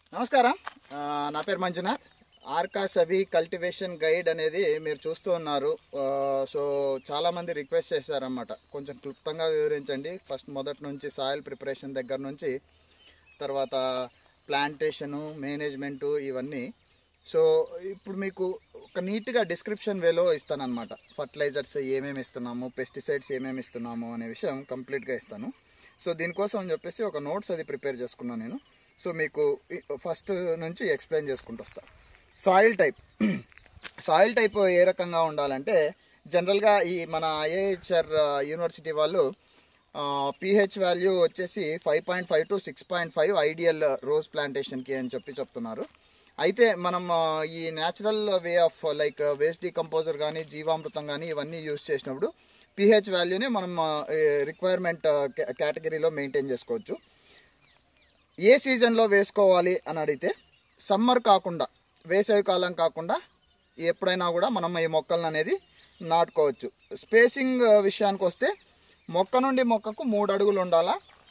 నమస్కారం ఆ, నా పేరు మంజునాథ్ ఆర్కా సవి కల్టివేషన్ గైడ్ అనేది మీరు చూస్తూ ఉన్నారు ఆ, సో చాలామంది రిక్వెస్ట్ చేశారన్నమాట కొంచెం క్లుప్తంగా వివరించండి ఫస్ట్ మొదటి నుంచి సాయిల్ ప్రిపరేషన్ దగ్గర నుంచి తర్వాత ప్లాంటేషను మేనేజ్మెంటు ఇవన్నీ సో ఇప్పుడు మీకు ఒక నీట్గా డిస్క్రిప్షన్ వేలో ఇస్తానన్నమాట ఫర్టిలైజర్స్ ఏమేమి ఇస్తున్నాము పెస్టిసైడ్స్ ఏమేమి ఇస్తున్నాము అనే విషయం కంప్లీట్గా ఇస్తాను సో దీనికోసం అని చెప్పేసి ఒక నోట్స్ అది ప్రిపేర్ చేసుకున్నాను నేను సో మీకు ఫస్ట్ నుంచి ఎక్స్ప్లెయిన్ చేసుకుంటూ వస్తా సాయిల్ టైప్ సాయిల్ టైప్ ఏ రకంగా ఉండాలంటే జనరల్గా ఈ మన ఐఏహెచ్ఆర్ యూనివర్సిటీ వాళ్ళు పిహెచ్ వాల్యూ వచ్చేసి five point five to six point five ideal rose ప్లాంటేషన్కి అని చెప్పి చెప్తున్నారు అయితే మనం ఆ, ఈ natural way of like waste decomposer కానీ జీవామృతం కానీ ఇవన్నీ యూస్ చేసినప్పుడు పిహెచ్ వాల్యూని మనం రిక్వైర్మెంట్ కేటగిరీలో మెయింటైన్ చేసుకోవచ్చు ఏ సీజన్లో వేసుకోవాలి అని అడిగితే సమ్మర్ కాకుండా వేసవి కాలం కాకుండా ఎప్పుడైనా కూడా మనం ఈ మొక్కలను అనేది నాటుకోవచ్చు స్పేసింగ్ విషయానికి వస్తే మొక్క నుండి మొక్కకు మూడు అడుగులు ఉండాలా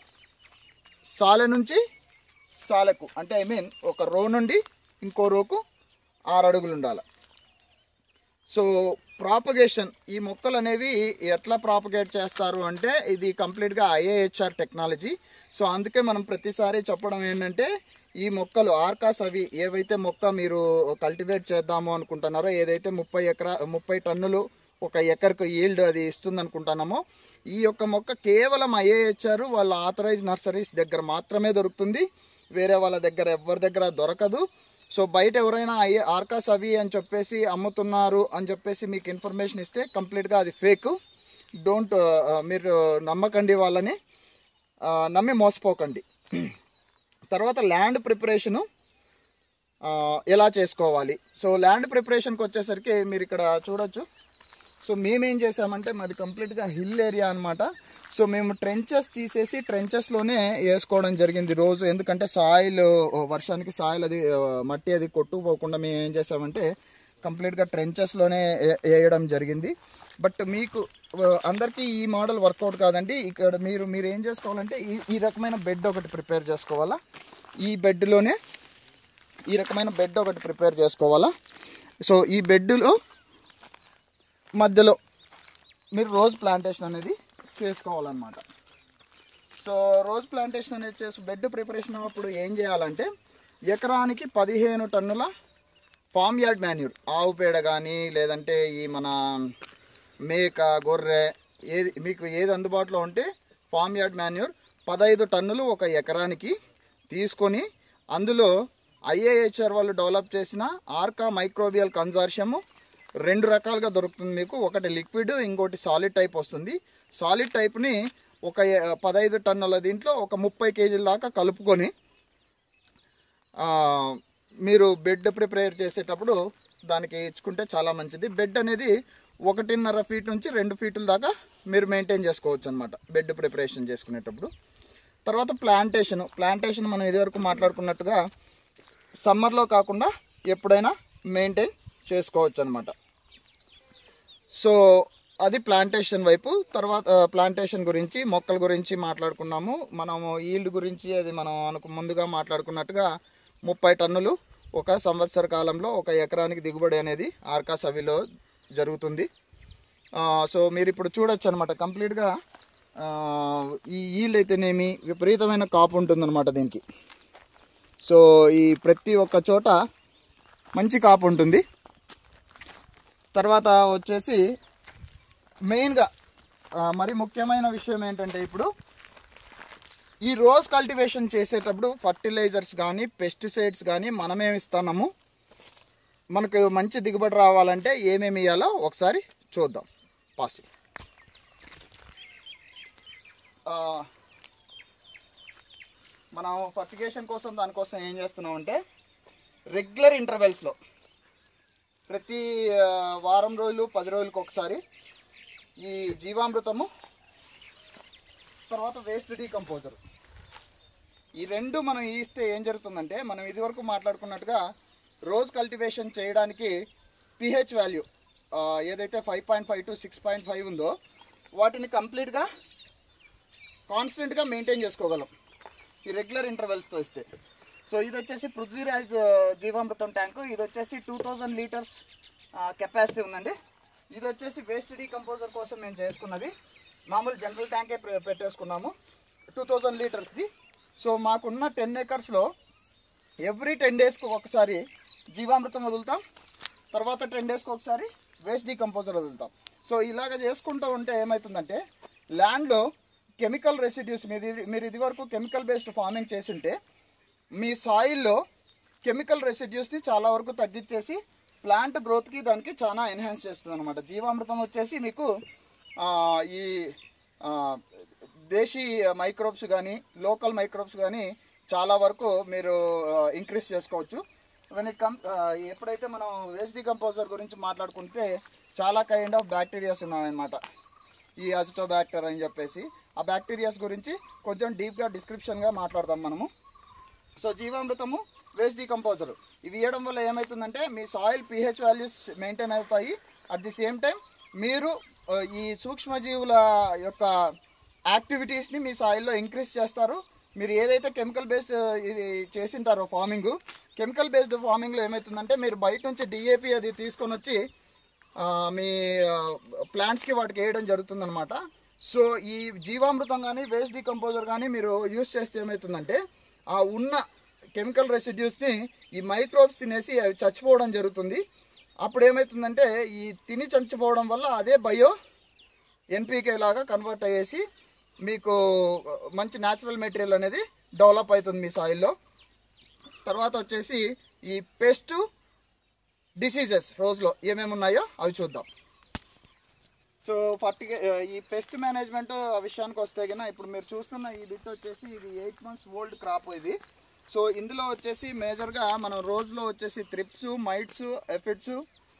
సాలె నుంచి సాలెకు అంటే ఐ మీన్ ఒక రో నుండి ఇంకో రోకు ఆరు అడుగులు ఉండాలి సో ప్రాపగేషన్ ఈ మొక్కలు అనేవి ఎట్లా ప్రాపగేట్ చేస్తారు అంటే ఇది కంప్లీట్గా ఐఏహెచ్ఆర్ టెక్నాలజీ సో అందుకే మనం ప్రతిసారి చెప్పడం ఏంటంటే ఈ మొక్కలు ఆర్కాస్ అవి ఏవైతే మొక్క మీరు కల్టివేట్ చేద్దాము అనుకుంటున్నారో ఏదైతే ముప్పై ఎకరా ముప్పై టన్నులు ఒక ఎకర్కు ఈల్డ్ అది ఇస్తుంది అనుకుంటున్నామో ఈ యొక్క మొక్క కేవలం ఐఏహెచ్ఆర్ వాళ్ళ ఆథరైజ్ నర్సరీస్ దగ్గర మాత్రమే దొరుకుతుంది వేరే వాళ్ళ దగ్గర ఎవరి దగ్గర దొరకదు సో బయట ఎవరైనా అయ్యే ఆర్కాస్ అవి అని చెప్పేసి అమ్ముతున్నారు అని చెప్పేసి మీకు ఇన్ఫర్మేషన్ ఇస్తే కంప్లీట్గా అది ఫేక్ డోంట్ మీరు నమ్మకండి వాళ్ళని ఆ, నమ్మి మోసపోకండి తర్వాత ల్యాండ్ ప్రిపరేషను ఆ, ఎలా చేసుకోవాలి సో ల్యాండ్ ప్రిపరేషన్కి వచ్చేసరికి మీరు ఇక్కడ చూడొచ్చు సో మేమేం చేసామంటే మాది కంప్లీట్గా హిల్ ఏరియా అనమాట సో మేము ట్రెంచెస్ తీసేసి ట్రెంచెస్లోనే వేసుకోవడం జరిగింది రోజు ఎందుకంటే సాయిల్ వర్షానికి సాయిల్ అది ఆ, మట్టి అది కొట్టుకుపోకుండా మేము ఏం చేసామంటే కంప్లీట్గా ట్రెంచెస్లోనే వేయడం జరిగింది బట్ మీకు ఆ, అందరికీ ఈ మోడల్ వర్కౌట్ కాదండి ఇక్కడ మీరు మీరు ఏం చేసుకోవాలంటే ఈ ఈ రకమైన బెడ్ ఒకటి ప్రిపేర్ చేసుకోవాలా ఈ బెడ్లోనే ఈ రకమైన బెడ్ ఒకటి ప్రిపేర్ చేసుకోవాలా సో ఈ బెడ్లో మధ్యలో మీరు రోజ్ ప్లాంటేషన్ అనేది చేసుకోవాలన్నమాట సో రోజ్ ప్లాంటేషన్ అనేది చేసి బెడ్ ప్రిపరేషన్ అప్పుడు ఏం చేయాలంటే ఎకరానికి పదిహేను టన్నుల ఫామ్ యార్డ్ మాన్యూర్ ఆవు పేడ కానీ లేదంటే ఈ మన మేక గొర్రె ఏది మీకు ఏది అందుబాటులో ఉంటే ఫామ్ యార్డ్ మాన్యూర్ పదహైదు టన్నులు ఒక ఎకరానికి తీసుకొని అందులో ఐఏహెచ్ఆర్ వాళ్ళు డెవలప్ చేసిన ఆర్కా మైక్రోబియల్ కన్జార్షియము రెండు రకాలుగా దొరుకుతుంది మీకు ఒకటి లిక్విడ్ ఇంకోటి సాలిడ్ టైప్ వస్తుంది సాలిడ్ టైప్ని ఒక ఎ- పదహైదు టన్నుల దీంట్లో ఒక ముప్పై కేజీల దాకా కలుపుకొని ఆ, మీరు బెడ్ ప్రిపేర్ చేసేటప్పుడు దానికి ఇచ్చుకుంటే చాలా మంచిది బెడ్ అనేది ఒకటిన్నర ఫీట్ నుంచి రెండు ఫీట్ల దాకా మీరు మెయింటైన్ చేసుకోవచ్చు అనమాట బెడ్ ప్రిపరేషన్ చేసుకునేటప్పుడు తర్వాత ప్లాంటేషన్ ప్లాంటేషన్ మనం ఇదివరకు మాట్లాడుకున్నట్టుగా సమ్మర్లో కాకుండా ఎప్పుడైనా మెయింటైన్ చేసుకోవచ్చు అనమాట సో అది ప్లాంటేషన్ వైపు తర్వాత ప్లాంటేషన్ గురించి మొక్కల గురించి మాట్లాడుకున్నాము మనము ఈల్డ్ గురించి అది మనం అనుకు ముందుగా మాట్లాడుకున్నట్టుగా ముప్పై టన్నులు ఒక సంవత్సర కాలంలో ఒక ఎకరానికి దిగుబడి అనేది ఆర్కా సవిలో జరుగుతుంది ఆ, సో మీరు ఇప్పుడు చూడొచ్చు అనమాట కంప్లీట్గా ఆ, ఈ ఈల్డ్ అయితేనేమి విపరీతమైన కాపు ఉంటుందన్నమాట దీనికి సో ఈ ప్రతి ఒక్క చోట మంచి కాపు ఉంటుంది తర్వాత వచ్చేసి మెయిన్గా ఆ, మరి ముఖ్యమైన విషయం ఏంటంటే ఇప్పుడు ఈ రోజ్ కల్టివేషన్ చేసేటప్పుడు ఫర్టిలైజర్స్ కానీ పెస్టిసైడ్స్ కానీ మనమేమి ఇస్తున్నాము మనకు మంచి దిగుబడి రావాలంటే ఏమేమి ఇవ్వాలో ఒకసారి చూద్దాం పాస్ మనం ఫర్టిగేషన్ కోసం దానికోసం ఏం చేస్తున్నామంటే రెగ్యులర్ ఇంటర్వెల్స్లో ప్రతి ఆ, వారం రోజులు పది రోజులకు ఒకసారి ఈ జీవామృతము తర్వాత వేస్ట్ డీకంపోజర్ ఈ రెండు మనం ఇస్తే ఏం జరుగుతుందంటే మనం ఇదివరకు మాట్లాడుకున్నట్టుగా రోజ్ కల్టివేషన్ చేయడానికి పిహెచ్ వాల్యూ ఏదైతే five point five to six point five ఉందో వాటిని కంప్లీట్గా కాన్స్టెంట్గా మెయింటైన్ చేసుకోగలం ఈ రెగ్యులర్ ఇంటర్వెల్స్తో ఇస్తే సో ఇది వచ్చేసి పృథ్వీరాజ్ ఆ, జీవామృతం ట్యాంకు ఇది వచ్చేసి టూ థౌజండ్ లీటర్స్ కెపాసిటీ ఉందండి ఇది వచ్చేసి వేస్ట్ డీకంపోజర్ కోసం మేము చేసుకున్నది మామూలు జనరల్ ట్యాంకే పె- పెట్టేసుకున్నాము టూ థౌజండ్ లీటర్స్ది సో మాకున్న టెన్ ఏకర్స్లో ఎవ్రీ టెన్ డేస్కి ఒకసారి జీవామృతం వదులుతాం తర్వాత టెన్ డేస్కి ఒకసారి వేస్ట్ డీకంపోజర్ వదులుతాం సో ఇలాగ చేసుకుంటూ ఉంటే ఏమవుతుందంటే ల్యాండ్లో కెమికల్ రెసిడ్యూస్ మీది మీరు ఇదివరకు కెమికల్ బేస్డ్ ఫార్మింగ్ చేసింటే మీ సాయిల్లో కెమికల్ రెసిడ్యూస్ని చాలా వరకు తగ్గించేసి ప్లాంట్ గ్రోత్కి దానికి చాలా ఎన్హాన్స్ చేస్తుంది అనమాట జీవామృతం వచ్చేసి మీకు ఆ, ఈ ఆ, దేశీ మైక్రోబ్స్ కానీ లోకల్ మైక్రోబ్స్ కానీ చాలా వరకు మీరు ఇంక్రీజ్ చేసుకోవచ్చు వెన్ ఇట్ కమ్ ఎప్పుడైతే మనం వేస్ట్ డికంపోజర్ గురించి మాట్లాడుకుంటే చాలా కైండ్ ఆఫ్ బ్యాక్టీరియాస్ ఉన్నాయన్నమాట ఈ అజిటోబ్యాక్టర్ అని చెప్పేసి ఆ బ్యాక్టీరియాస్ గురించి కొంచెం డీప్గా డిస్క్రిప్షన్గా మాట్లాడదాం మనము సో జీవామృతము వేస్ట్ డీకంపోజర్ ఇవి ఇవ్వడం వల్ల ఏమవుతుందంటే మీ సాయిల్ పిహెచ్ వాల్యూస్ మెయింటైన్ అవుతాయి అట్ ది సేమ్ టైం మీరు ఆ, ఈ సూక్ష్మజీవుల యొక్క యాక్టివిటీస్ని మీ సాయిల్లో ఇంక్రీజ్ చేస్తారు మీరు ఏదైతే కెమికల్ బేస్డ్ ఇది చేసింటారో ఫార్మింగ్ కెమికల్ బేస్డ్ ఫార్మింగ్లో ఏమవుతుందంటే మీరు బయట నుంచి డిఏపి అది తీసుకొని వచ్చి ఆ, మీ ప్లాంట్స్కి వాటికి వేయడం జరుగుతుందన్నమాట సో ఈ జీవామృతం కానీ వేస్ట్ డీకంపోజర్ కానీ మీరు యూస్ చేస్తే ఏమవుతుందంటే ఆ ఉన్న కెమికల్ రెసిడ్యూస్ని ఈ మైక్రోబ్స్ తినేసి అవి చచ్చిపోవడం జరుగుతుంది అప్పుడు ఏమవుతుందంటే ఈ తిని చచ్చిపోవడం వల్ల అదే బయో ఎన్పికే లాగా కన్వర్ట్ అయ్యేసి మీకు మంచి న్యాచురల్ మెటీరియల్ అనేది డెవలప్ అవుతుంది మీ సాయిల్లో తర్వాత వచ్చేసి ఈ పెస్ట్ డిసీజెస్ రోజులో ఏమేమి ఉన్నాయో అవి చూద్దాం సో పర్టిక ఈ పెస్ట్ మేనేజ్మెంట్ ఆ విషయానికి వస్తే కన్నా ఇప్పుడు మీరు చూస్తున్న ఈ బిట్ వచ్చేసి ఇది ఎయిట్ మంత్స్ ఓల్డ్ క్రాప్ ఇది సో ఇందులో వచ్చేసి మేజర్గా మనం రోజులో వచ్చేసి త్రిప్స్ మైట్స్ ఎఫిడ్స్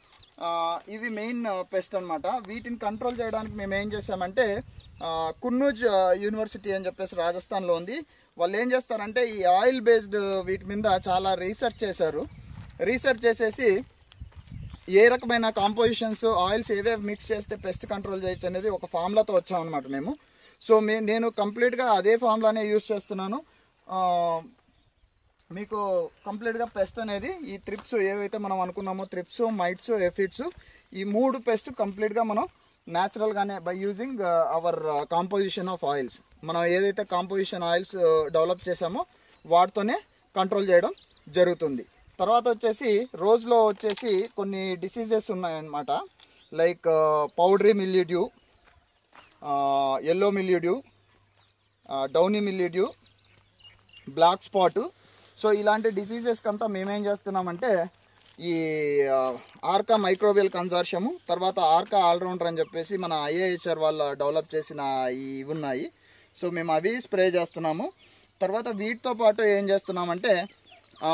ఇవి మెయిన్ పెస్ట్ అన్నమాట వీటిని కంట్రోల్ చేయడానికి మేము ఏం చేసామంటే ఆ, కున్నూజ్ ఆ, యూనివర్సిటీ అని చెప్పేసి రాజస్థాన్లో ఉంది వాళ్ళు ఏం చేస్తారంటే ఈ ఆయిల్ బేస్డ్ వీటి మీద చాలా రీసెర్చ్ చేశారు రీసెర్చ్ చేసేసి ఏ రకమైన కాంపోజిషన్స్ ఆయిల్స్ ఏవేవి మిక్స్ చేస్తే పెస్ట్ కంట్రోల్ చేయొచ్చు అనేది ఒక ఫార్ములాతో వచ్చామన్నమాట మేము సో మే నేను కంప్లీట్గా అదే ఫార్ములానే యూస్ చేస్తున్నాను ఆ, మీకు కంప్లీట్గా పెస్ట్ అనేది ఈ త్రిప్స్ ఏవైతే మనం అనుకున్నామో త్రిప్స్ మైట్స్ ఎఫిడ్స్ ఈ మూడు పెస్ట్ కంప్లీట్గా మనం న్యాచురల్గానే by using our composition of oils మనం ఏదైతే కాంపోజిషన్ ఆయిల్స్ డెవలప్ చేసామో వాటితోనే కంట్రోల్ చేయడం జరుగుతుంది తర్వాత వచ్చేసి రోజులో వచ్చేసి కొన్ని డిసీజెస్ ఉన్నాయన్నమాట like powdery mildew yellow mildew downy mildew black spot so ఇలాంటి డిసీజెస్కి అంతా మేమేం చేస్తున్నామంటే ఈ ఆ, ఆర్కా మైక్రోబియల్ కన్సార్షియము తర్వాత ఆర్కా ఆల్రౌండర్ అని చెప్పేసి మన ఐఏహెచ్ఆర్ వాళ్ళు డెవలప్ చేసిన ఈ ఇవి ఉన్నాయి సో మేము అవి స్ప్రే చేస్తున్నాము తర్వాత వీటితో పాటు ఏం చేస్తున్నామంటే ఆ,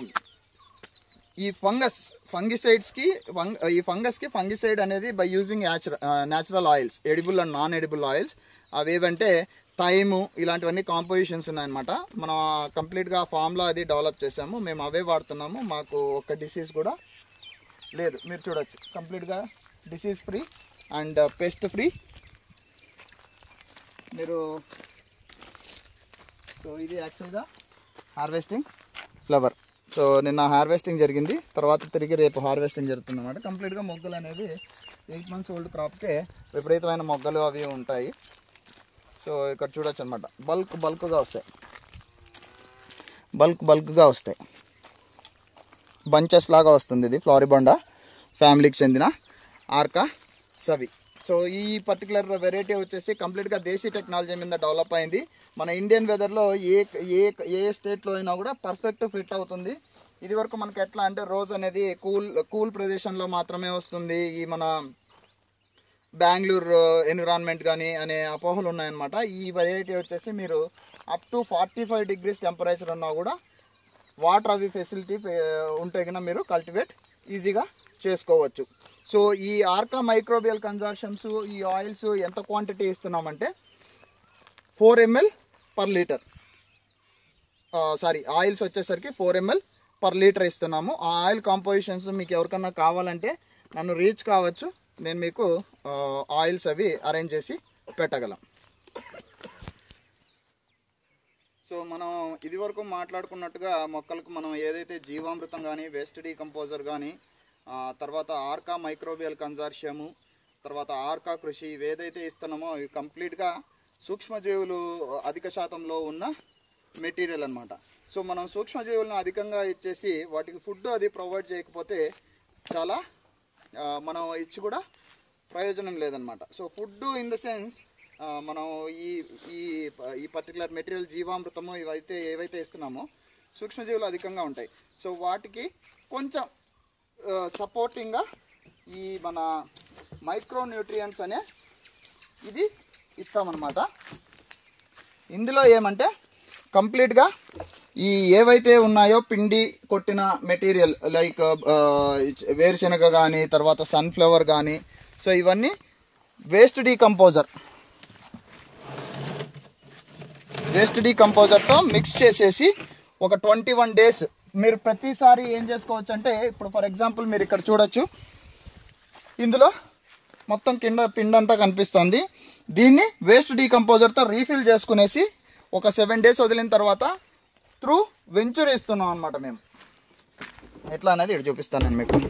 ఈ ఫంగస్ ఫంగిసైడ్స్కి ఫంగ్ ఈ ఫంగస్కి ఫంగిసైడ్ అనేది by using natural natural oils edible and non edible oils అవి ఏవంటే థైము ఇలాంటివన్నీ కాంపోజిషన్స్ ఉన్నాయన్నమాట మనం కంప్లీట్గా ఫామ్లో అది డెవలప్ చేసాము మేము అవే వాడుతున్నాము మాకు ఒక్క డిసీజ్ కూడా లేదు మీరు చూడొచ్చు కంప్లీట్గా disease free and pest free మీరు సో ఇది యాక్చువల్గా హార్వెస్టింగ్ ఫ్లవర్ సో నిన్న హార్వెస్టింగ్ జరిగింది తర్వాత తిరిగి రేపు హార్వెస్టింగ్ జరుగుతుంది అనమాట కంప్లీట్గా మొగ్గలు అనేది ఎయిట్ మంత్స్ ఓల్డ్ క్రాప్కే విపరీతమైన మొగ్గలు అవి ఉంటాయి సో ఇక్కడ చూడొచ్చు అనమాట బల్క్ బల్క్గా వస్తాయి బల్క్ బల్క్గా వస్తాయి బంచెస్ లాగా వస్తుంది ఇది ఫ్లారిబొండా ఫ్యామిలీకి చెందిన ఆర్కా సవి సో ఈ పర్టికులర్ వెరైటీ వచ్చేసి కంప్లీట్గా దేశీ టెక్నాలజీ మీద డెవలప్ అయింది మన ఇండియన్ వెదర్లో ఏ ఏ ఏ స్టేట్లో అయినా కూడా పర్ఫెక్ట్ ఫిట్ అవుతుంది ఇది వరకు మనకి ఎట్లా అంటే రోజ్ అనేది కూల్ కూల్ ప్రదేశంలో మాత్రమే వస్తుంది ఈ మన బెంగళూరు ఎన్విరాన్మెంట్ కానీ అనే అపోహలు ఉన్నాయన్నమాట ఈ వెరైటీ వచ్చేసి మీరు up to forty five degrees temperature ఉన్నా కూడా వాటర్ అవి ఫెసిలిటీ ఉంటే కన్నా మీరు కల్టివేట్ ఈజీగా చేసుకోవచ్చు సో ఈ ఆర్కా మైక్రోబియల్ కన్జర్షన్స్ ఈ ఆయిల్స్ ఎంత క్వాంటిటీ ఇస్తున్నామంటే four ml per litre sorry oils వచ్చేసరికి ఫోర్ ఎంఎల్ పర్ లీటర్ ఇస్తున్నాము ఆ ఆయిల్ కాంపోజిషన్స్ మీకు ఎవరికన్నా కావాలంటే నన్ను రీచ్ కావచ్చు నేను మీకు ఆయిల్స్ అవి అరేంజ్ చేసి పెట్టగలం సో సో మనం ఇది వరకు మాట్లాడుకున్నట్టుగా మొక్కలకు మనం ఏదైతే జీవామృతం కానీ వేస్ట్ డీకంపోజర్ కానీ తర్వాత ఆర్కా మైక్రోబియల్ కన్జార్షియము తర్వాత ఆర్కా కృషి ఇవి ఏదైతే ఇస్తున్నామో ఇవి కంప్లీట్గా సూక్ష్మజీవులు అధిక శాతంలో ఉన్న మెటీరియల్ అన్నమాట సో మనం సూక్ష్మజీవులను అధికంగా ఇచ్చేసి వాటికి ఫుడ్ అది ప్రొవైడ్ చేయకపోతే చాలా ఆ, మనం ఇచ్చి కూడా ప్రయోజనం లేదనమాట so food in the sense మనం ఈ ఈ ఈ పర్టికులర్ మెటీరియల్ జీవామృతము ఇవైతే ఏవైతే ఇస్తున్నామో సూక్ష్మజీవులు అధికంగా ఉంటాయి సో వాటికి కొంచెం సపోర్టింగ్గా ఈ మన మైక్రో న్యూట్రియంట్స్ అనే ఇది ఇస్తామన్నమాట ఇందులో ఏమంటే కంప్లీట్గా ఈ ఏవైతే ఉన్నాయో పిండి కొట్టిన మెటీరియల్ లైక్ వేరుశనగ కానీ తర్వాత సన్ఫ్లవర్ కానీ సో ఇవన్నీ వేస్ట్ డీకంపోజర్ వేస్ట్ డీకంపోజర్తో మిక్స్ చేసేసి ఒక ట్వంటీ వన్ డేస్ మీరు ప్రతిసారి ఏం చేసుకోవచ్చు అంటే ఇప్పుడు ఫర్ ఎగ్జాంపుల్ మీరు ఇక్కడ చూడొచ్చు ఇందులో మొత్తం కింద పిండి అంతా కనిపిస్తుంది దీన్ని వేస్ట్ డీకంపోజర్తో రీఫిల్ చేసుకునేసి ఒక సెవెన్ డేస్ వదిలిన తర్వాత త్రూ వెంచర్ ఇస్తున్నాం అనమాట మేము ఎట్లా అనేది ఇక్కడ చూపిస్తాను నేను మీకు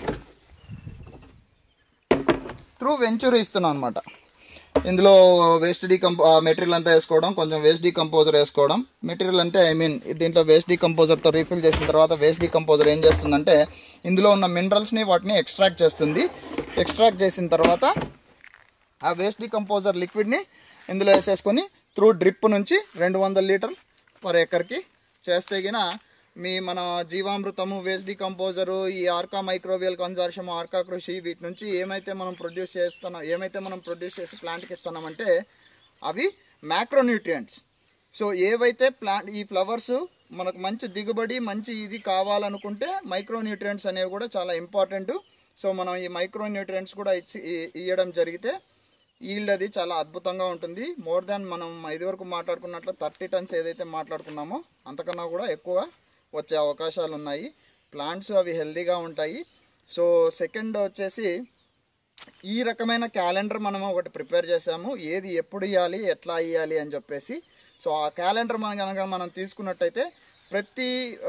త్రూ వెంచర్ ఇస్తున్నాం అనమాట ఇందులో వేస్ట్ డీకంపో మెటీరియల్ అంతా వేసుకోవడం కొంచెం వేస్ట్ డీకంపోజర్ వేసుకోవడం మెటీరియల్ అంటే ఐ మీన్ దీంట్లో వేస్ట్ డీకంపోజర్తో రీఫిల్ చేసిన తర్వాత వేస్ట్ డీకంపోజర్ ఏం చేస్తుందంటే ఇందులో ఉన్న మినరల్స్ని వాటిని ఎక్స్ట్రాక్ట్ చేస్తుంది ఎక్స్ట్రాక్ట్ చేసిన తర్వాత ఆ వేస్ట్ డీకంపోజర్ లిక్విడ్ని ఇందులో వేసేసుకొని త్రూ డ్రిప్ నుంచి రెండు వందల లీటర్ పర్ ఎకర్కి చేస్తే గిన మీ మన జీవామృతము వేస్ట్ డీకంపోజరు ఈ ఆర్కా మైక్రోవియల్ కన్జర్షన్ ఆర్కా కృషి వీటి నుంచి ఏమైతే మనం ప్రొడ్యూస్ చేస్తున్నాం ఏమైతే మనం ప్రొడ్యూస్ చేసి ప్లాంట్కి ఇస్తున్నామంటే అవి మ్యాక్రోన్యూట్రియంట్స్ సో ఏవైతే ప్లాంట్ ఈ ఫ్లవర్స్ మనకు మంచి దిగుబడి మంచి ఇది కావాలనుకుంటే మైక్రోన్యూట్రియంట్స్ అనేవి కూడా చాలా ఇంపార్టెంట్ సో మనం ఈ మైక్రోన్యూట్రియంట్స్ కూడా ఇచ్చి ఇ- ఇవ్వడం జరిగితే ఈల్డ్ అది చాలా అద్భుతంగా ఉంటుంది మోర్ దాన్ మనం ఇదివరకు మాట్లాడుకున్నట్లు థర్టీ టన్స్ ఏదైతే మాట్లాడుకున్నామో అంతకన్నా కూడా ఎక్కువ వచ్చే అవకాశాలు ఉన్నాయి ప్లాంట్స్ అవి హెల్తీగా ఉంటాయి సో సెకండ్ వచ్చేసి ఈ రకమైన క్యాలెండర్ మనం ఒకటి ప్రిపేర్ చేసాము ఏది ఎప్పుడు ఇవ్వాలి ఎట్లా ఇవ్వాలి అని చెప్పేసి సో ఆ క్యాలెండర్ మనం కనుక మనం తీసుకున్నట్టయితే ప్రతి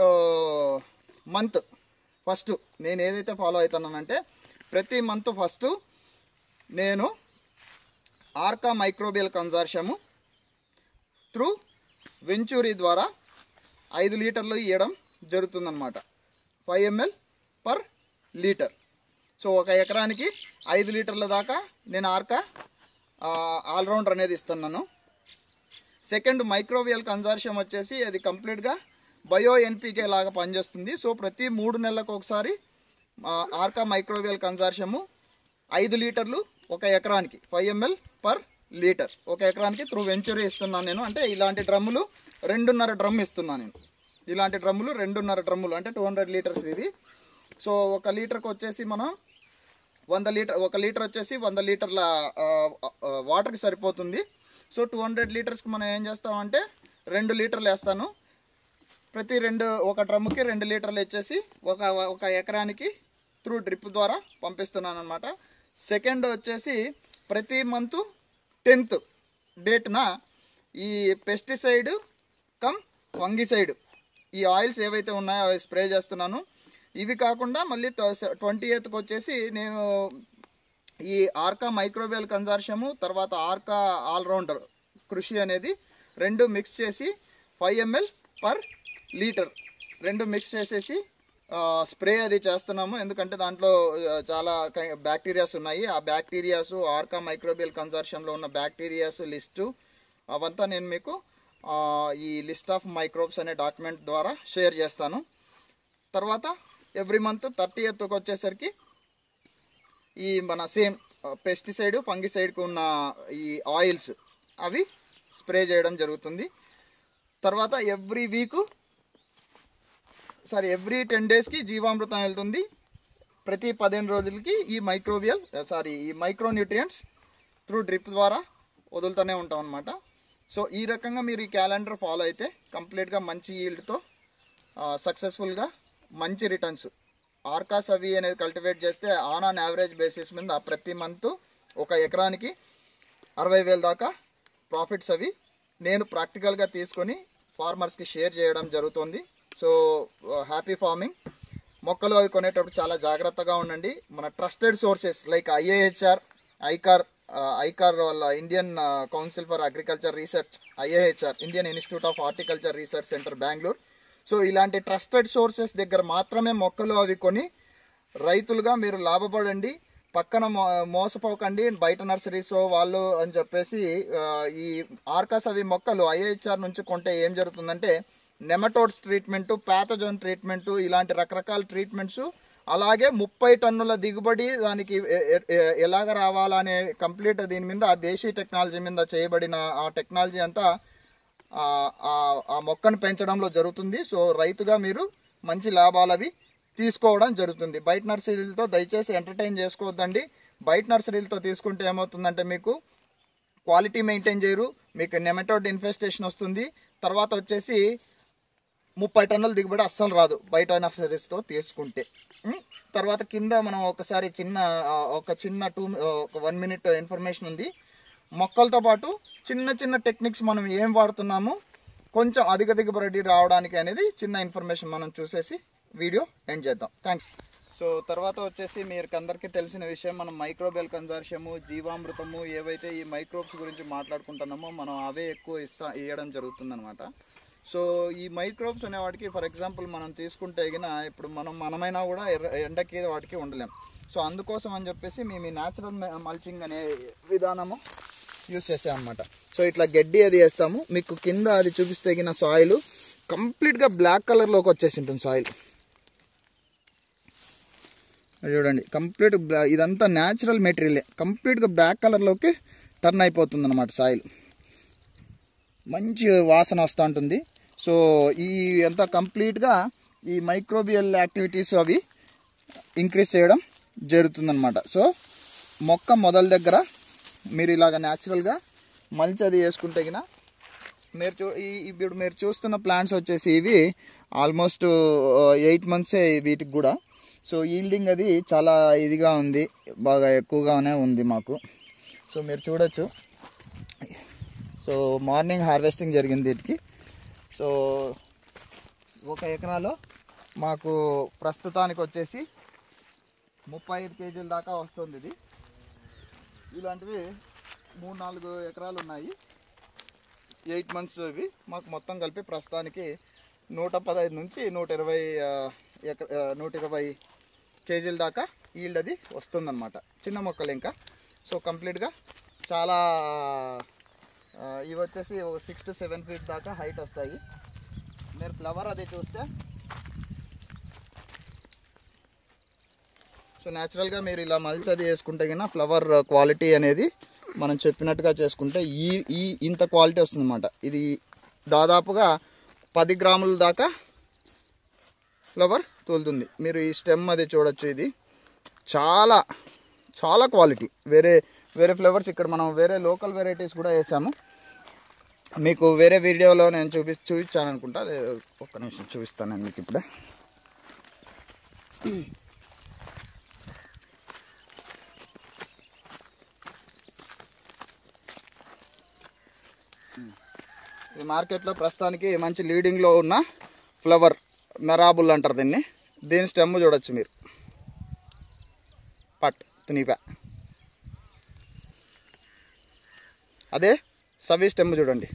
మంత్ ఫస్ట్ నేను ఏదైతే ఫాలో అవుతున్నానంటే ప్రతి మంత్ ఫస్ట్ నేను Arka microbial consortium through venturi ద్వారా ఐదు లీటర్లు ఇవ్వడం జరుగుతుందన్నమాట five ml per litre so ఒక ఎకరానికి ఐదు లీటర్ల దాకా నేను ఆర్కా ఆల్రౌండర్ అనేది ఇస్తున్నాను సెకండ్ మైక్రోవియల్ కన్జార్షియం వచ్చేసి అది కంప్లీట్గా బయో ఎన్పికే లాగా పనిచేస్తుంది సో ప్రతి మూడు నెలలకు ఒకసారి ఆ, ఆర్కా మైక్రోవియల్ కన్జార్షియము ఐదు లీటర్లు ఒక ఎకరానికి ఫైవ్ ఎంఎల్ పర్ లీటర్ ఒక ఎకరానికి త్రూ వెంచరీ ఇస్తున్నాను నేను అంటే ఇలాంటి డ్రమ్ములు రెండున్నర డ్రమ్ ఇస్తున్నాను నేను ఇలాంటి డ్రమ్ములు రెండున్నర డ్రమ్ములు అంటే టూ హండ్రెడ్ లీటర్స్ ఇవి సో ఒక లీటర్కి వచ్చేసి మనం వంద లీటర్ ఒక లీటర్ వచ్చేసి వంద లీటర్ల ఆ, ఆ, వాటర్కి సరిపోతుంది సో టూ హండ్రెడ్ లీటర్స్కి మనం ఏం చేస్తామంటే రెండు లీటర్లు వేస్తాను ప్రతి రెండు ఒక డ్రమ్ముకి రెండు లీటర్లు ఇచ్చేసి ఒక ఒక ఎకరానికి త్రూ డ్రిప్ ద్వారా పంపిస్తున్నాను అనమాట సెకండ్ వచ్చేసి ప్రతి మంత్ టెన్త్ డేట్న ఈ పెస్టిసైడ్ కమ్ ఫంగిసైడ్ ఈ ఆయిల్స్ ఏవైతే ఉన్నాయో అవి స్ప్రే చేస్తున్నాను ఇవి కాకుండా మళ్ళీ ట్వంటీ ఎయిత్కి వచ్చేసి నేను ఈ ఆర్కా మైక్రోబియల్ కన్జార్షియము తర్వాత ఆర్కా ఆల్రౌండర్ కృషి అనేది రెండు మిక్స్ చేసి ఫైవ్ ఎంఎల్ పర్ లీటర్ రెండు మిక్స్ చేసేసి ఆ, స్ప్రే అది చేస్తున్నాము ఎందుకంటే దాంట్లో ఆ, చాలా బ్యాక్టీరియాస్ ఉన్నాయి ఆ బ్యాక్టీరియాస్ ఆర్కా మైక్రోబియల్ కన్జార్షియంలో ఉన్న బ్యాక్టీరియాస్ లిస్టు అవంతా నేను మీకు ఆ, ఈ లిస్ట్ ఆఫ్ మైక్రోబ్స్ అనే డాక్యుమెంట్ ద్వారా షేర్ చేస్తాను తర్వాత ఎవ్రీ మంత్ థర్టీ ఎత్తుకు వచ్చేసరికి ఈ మన సేమ్ పెస్టిసైడ్ ఫంగిసైడ్కి ఉన్న ఈ ఆయిల్స్ అవి స్ప్రే చేయడం జరుగుతుంది తర్వాత every week sorry every ten డేస్కి జీవామృతం వెళ్తుంది ప్రతి పదిహేను రోజులకి ఈ మైక్రోబియల్ సారీ ఈ మైక్రో న్యూట్రియంట్స్ త్రూ డ్రిప్ ద్వారా వదులుతూనే ఉంటాం అనమాట సో ఈ రకంగా మీరు ఈ క్యాలెండర్ ఫాలో అయితే కంప్లీట్గా మంచి ఈల్డ్తో సక్సెస్ఫుల్గా మంచి రిటర్న్స్ ఆర్కాస్ అవి అనేది కల్టివేట్ చేస్తే ఆన్ ఆన్ యావరేజ్ బేసిస్ మీద ప్రతి మంత్ ఒక ఎకరానికి అరవై వేల దాకా ప్రాఫిట్స్ అవి నేను ప్రాక్టికల్గా తీసుకొని ఫార్మర్స్కి షేర్ చేయడం జరుగుతుంది సో హ్యాపీ ఫార్మింగ్ మొక్కలు అవి కొనేటప్పుడు చాలా జాగ్రత్తగా ఉండండి మన trusted sources like IIHR ICAR ICAR వాళ్ళ Indian council for agriculture research IIHR Indian institute of horticulture research centre Bengaluru so ఇలాంటి ట్రస్టెడ్ సోర్సెస్ దగ్గర మాత్రమే మొక్కలు అవి కొని రైతులుగా మీరు లాభపడండి పక్కన మో మోసపోకండి బయట నర్సరీస్ వాళ్ళు అని చెప్పేసి ఆ, ఈ ఆర్కాస్ అవి మొక్కలు ఐఏహెచ్ఆర్ నుంచి కొంటే ఏం జరుగుతుందంటే నెమటోడ్స్ ట్రీట్మెంట్ ప్యాథజోన్ ట్రీట్మెంట్ ఇలాంటి రకరకాల ట్రీట్మెంట్స్ అలాగే ముప్పై టన్నుల దిగుబడి దానికి ఎ- ఎ- ఎ- ఎలాగ రావాలనే కంప్లీట్ దీని మీద ఆ దేశీ టెక్నాలజీ మీద చేయబడిన ఆ టెక్నాలజీ అంతా ఆ- ఆ- ఆ మొక్కను పెంచడంలో జరుగుతుంది సో రైతుగా మీరు మంచి లాభాలు అవి తీసుకోవడం జరుగుతుంది బయట నర్సరీలతో దయచేసి ఎంటర్టైన్ చేసుకోవద్దండి బయట నర్సరీలతో తీసుకుంటే ఏమవుతుందంటే మీకు క్వాలిటీ మెయింటైన్ చేయరు మీకు నెమటోడ్ ఇన్ఫెస్టేషన్ వస్తుంది తర్వాత వచ్చేసి ముప్పై టన్నుల దిగుబడి అస్సలు రాదు బయట నర్సరీస్తో తీసుకుంటే ఉం? తర్వాత కింద మనం ఒకసారి చిన్న ఆ, ఒక చిన్న టూ ఒక వన్ మినిట్ ఇన్ఫర్మేషన్ ఉంది మొక్కలతో పాటు చిన్న చిన్న టెక్నిక్స్ మనం ఏం వాడుతున్నాము కొంచెం అధిక దిగుబడి రావడానికి అనేది చిన్న ఇన్ఫర్మేషన్ మనం చూసేసి వీడియో ఎండ్ చేద్దాం థ్యాంక్ సో తర్వాత వచ్చేసి మీకు అందరికీ తెలిసిన విషయం మనం మైక్రోబెల్ కన్జర్షియము జీవామృతము ఏవైతే ఈ మైక్రోబ్స్ గురించి మాట్లాడుకుంటున్నామో మనం అవే ఎక్కువ ఇస్తా ఇవ్వడం జరుగుతుందన్నమాట సో ఈ మైక్రోబ్స్ అనే వాటికి ఫర్ ఎగ్జాంపుల్ మనం తీసుకుంటే గిన ఇప్పుడు మనం మనమైనా కూడా ఎర్ర- ఎండకి వాటికి ఉండలేం సో అందుకోసం అని చెప్పేసి మేము ఈ న్యాచురల్ మల్చింగ్ అనే విధానము యూస్ చేసాం అనమాట సో ఇట్లా గడ్డి అది వేస్తాము మీకు కింద అది చూపిస్తే గిన సాయిల్ కంప్లీట్గా బ్లాక్ కలర్లోకి వచ్చేసి ఉంటుంది సాయిల్ అది చూడండి కంప్లీట్ బ్లా- ఇదంతా న్యాచురల్ మెటీరియలే కంప్లీట్గా బ్లాక్ కలర్లోకి టర్న్ అయిపోతుంది అనమాట సాయిల్ మంచి వాసన వస్తూ ఉంటుంది సో ఈ అంతా కంప్లీట్గా ఈ మైక్రోబియల్ యాక్టివిటీస్ అవి ఇంక్రీజ్ చేయడం జరుగుతుందన్నమాట సో మొక్క మొదల దగ్గర మీరు ఇలాగ న్యాచురల్గా మల్చి అది వేసుకుంటే గిన మీరు చూ ఈ ఇప్పుడు మీరు చూస్తున్న ప్లాంట్స్ వచ్చేసి ఇవి ఆల్మోస్ట్ ఎయిట్ మంత్సే వీటికి కూడా సో ఈల్డింగ్ అది చాలా ఇదిగా ఉంది బాగా ఎక్కువగానే ఉంది మాకు సో మీరు చూడొచ్చు సో మార్నింగ్ హార్వెస్టింగ్ జరిగింది వీటికి సో ఒక ఎకరాలో మాకు ప్రస్తుతానికి వచ్చేసి ముప్పై ఐదు కేజీల దాకా వస్తుంది ఇది ఇలాంటివి మూడు నాలుగు ఎకరాలు ఉన్నాయి ఎయిట్ మంత్స్ ఇవి మాకు మొత్తం కలిపి ప్రస్తుతానికి నూట పదహైదు నుంచి నూట ఇరవై ఆ, ఎక ఆ, నూట ఇరవై కేజీల దాకా ఈల్డ్ అది వస్తుందన్నమాట చిన్న మొక్కలు ఇంకా సో కంప్లీట్గా చాలా ఆ, ఇవి వచ్చేసి సిక్స్ టు సెవెన్ ఫీట్ దాకా హైట్ వస్తాయి మీరు ఫ్లవర్ అది చూస్తే సో న్యాచురల్గా మీరు ఇలా మల్చి అది వేసుకుంటే కన్నా ఫ్లవర్ క్వాలిటీ అనేది మనం చెప్పినట్టుగా చేసుకుంటే ఈ ఈ ఇంత క్వాలిటీ వస్తుందన్నమాట ఇది దాదాపుగా పది గ్రాముల దాకా ఫ్లవర్ తోలుతుంది మీరు ఈ స్టెమ్ అది చూడొచ్చు ఇది చాలా చాలా క్వాలిటీ వేరే వేరే ఫ్లవర్స్ ఇక్కడ మనం వేరే లోకల్ వెరైటీస్ కూడా వేసాము మీకు వేరే వీడియోలో నేను చూపి చూపించాను అనుకుంటా లేదు, ఒక్క నిమిషం చూపిస్తాను నేను మీకు ఇప్పుడే ఇది మార్కెట్లో ప్రస్తుతానికి మంచి లీడింగ్లో ఉన్న ఫ్లవర్ మెరాబుల్ అంటారు దీన్ని దీని స్టెమ్ చూడొచ్చు మీరు పట్ తునిపా అదే సవి స్టెమ్ చూడండి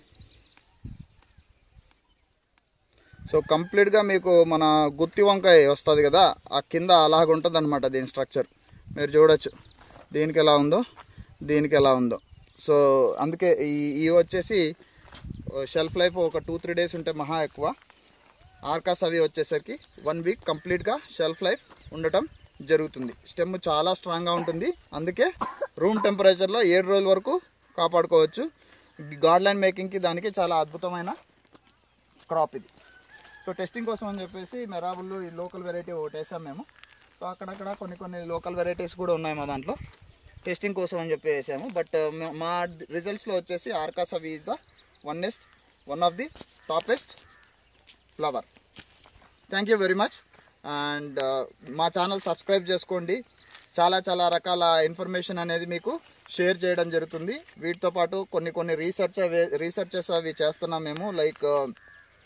సో కంప్లీట్గా మీకు మన గుత్తి వంకాయ వస్తుంది కదా ఆ కింద అలాగ ఉంటుంది అనమాట దీని స్ట్రక్చర్ మీరు చూడొచ్చు దీనికి ఎలా ఉందో దీనికి ఎలా ఉందో సో అందుకే ఈ ఇవి వచ్చేసి షెల్ఫ్ లైఫ్ ఒక టూ త్రీ డేస్ ఉంటే మహా ఎక్కువ ఆర్కాస్ అవి వచ్చేసరికి వన్ వీక్ కంప్లీట్గా షెల్ఫ్ లైఫ్ ఉండటం జరుగుతుంది స్టెమ్ చాలా స్ట్రాంగ్గా ఉంటుంది అందుకే రూమ్ టెంపరేచర్లో ఏడు రోజుల వరకు కాపాడుకోవచ్చు గార్డ్లైన్ మేకింగ్కి దానికి చాలా అద్భుతమైన క్రాప్ ఇది సో టెస్టింగ్ కోసం అని చెప్పేసి మెరాబుల్ ఈ లోకల్ వెరైటీ ఒకటి వేసాం మేము సో అక్కడక్కడ కొన్ని కొన్ని లోకల్ వెరైటీస్ కూడా ఉన్నాయి మా దాంట్లో టెస్టింగ్ కోసం అని చెప్పి వేసాము బట్ మా రిజల్ట్స్లో వచ్చేసి ఆర్కాస్ అవి is the one nest one of the topest flower thank you very much and మా ఛానల్ సబ్స్క్రైబ్ చేసుకోండి చాలా చాలా రకాల ఇన్ఫర్మేషన్ అనేది మీకు షేర్ చేయడం జరుగుతుంది వీటితో పాటు కొన్ని కొన్ని రీసెర్చ్ అవి రీసెర్చెస్ అవి చేస్తున్నాం మేము like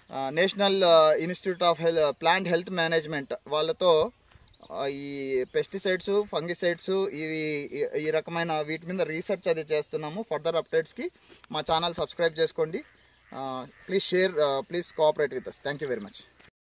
national institute of hel plant health management వాళ్ళతో ఆ, ఈ పెస్టిసైడ్స్ ఫంగిసైడ్స్ ఇవి ఈ- ఈ రకమైన వీటి మీద రీసెర్చ్ అది చేస్తున్నాము ఫర్దర్ అప్డేట్స్కి మా ఛానల్ సబ్స్క్రైబ్ చేసుకోండి please share please cooperate with us thank you very much